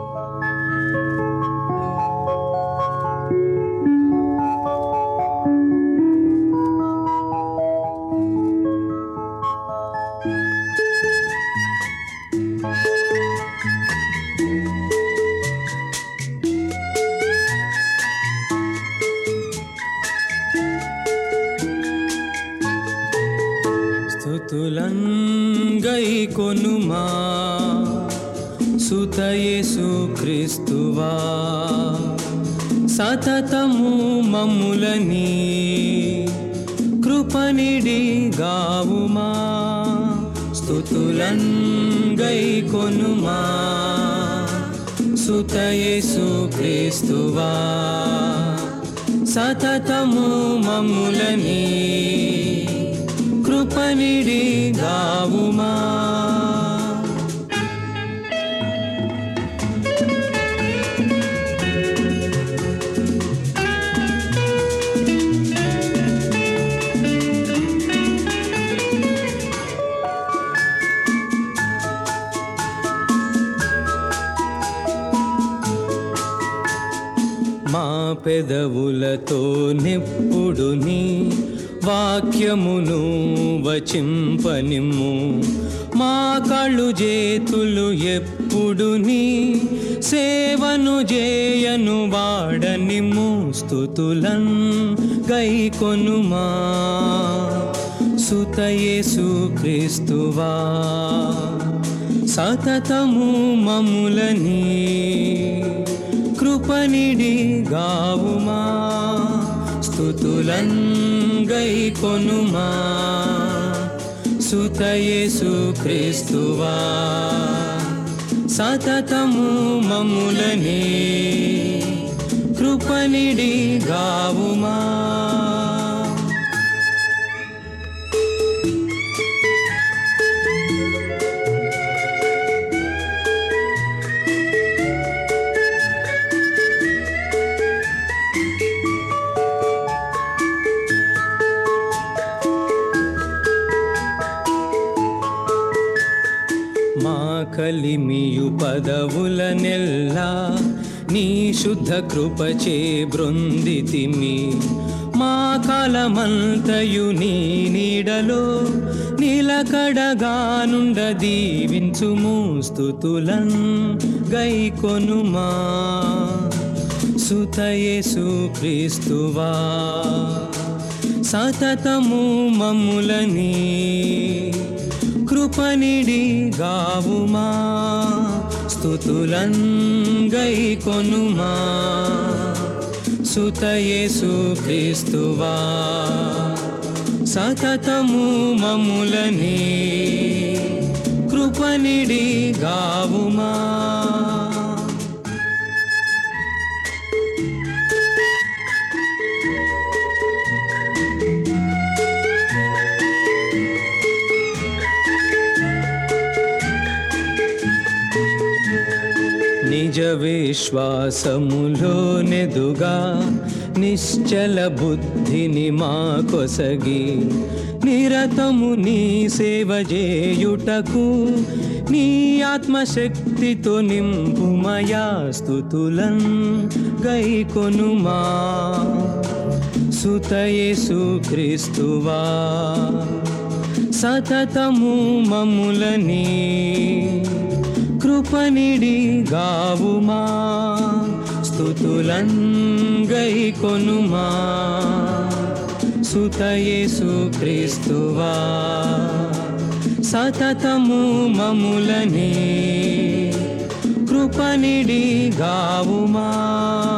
స్థుతులంగై కొనుమా సుతయేసు క్రీస్తువా సతతము మమ్ములని కృపనిడి గావుమా స్థుతులంగై కొనుమా సుతయేసు క్రీస్తువా సతతము మమ్ములని కృపనిడి గావుమా మా పెదవులతో నెప్పుడు నీ వాక్యమును వచింపనిమ్ము మా కళ్ళు చేతులు ఎప్పుడు నీ సేవను చేయను వాడనిమ్ము స్థుతులన్ గైకొనుమా సుతయేసు క్రీస్తువా సతతము మమ్ములని కృపనిడి గావుమా స్థుతులంగై కొనుమా సుతయేసు క్రీస్తువా సతతము మమ్ములని కృపనిడి గావుమా మా కలిమియు పదవుల నెల్లా నీ శుద్ధ కృపచే బృందితిమి మా కాలమంతయు నీ నీడలో నిలకడగా నుండ దీవించుము స్థుతులన్ గైకొనుమా సుతయేసు క్రీస్తువా సతతము మమ్ములని కృపనిడి గావుమా స్థుతులంగై కొనుమా సుతయేసు క్రీస్తువా సతతము మమ్ములని కృపనిడి గావుమా నిజ విశ్వాసములో నెదుగా నిశ్చల బుద్ధిని మా కొసగి నిరతము నీ సేవ చేయుటకు నీ ఆత్మశక్తితో నింపుమయా స్థుతులన్ గైకొనుమా సుతయేసు క్రీస్తువా సతతము మమ్ములని కృపనిడి గావుమా స్థుతులంగై కొనుమా సుతయేసు క్రీస్తువా సతతము మమ్ములని కృపనిడి గావుమా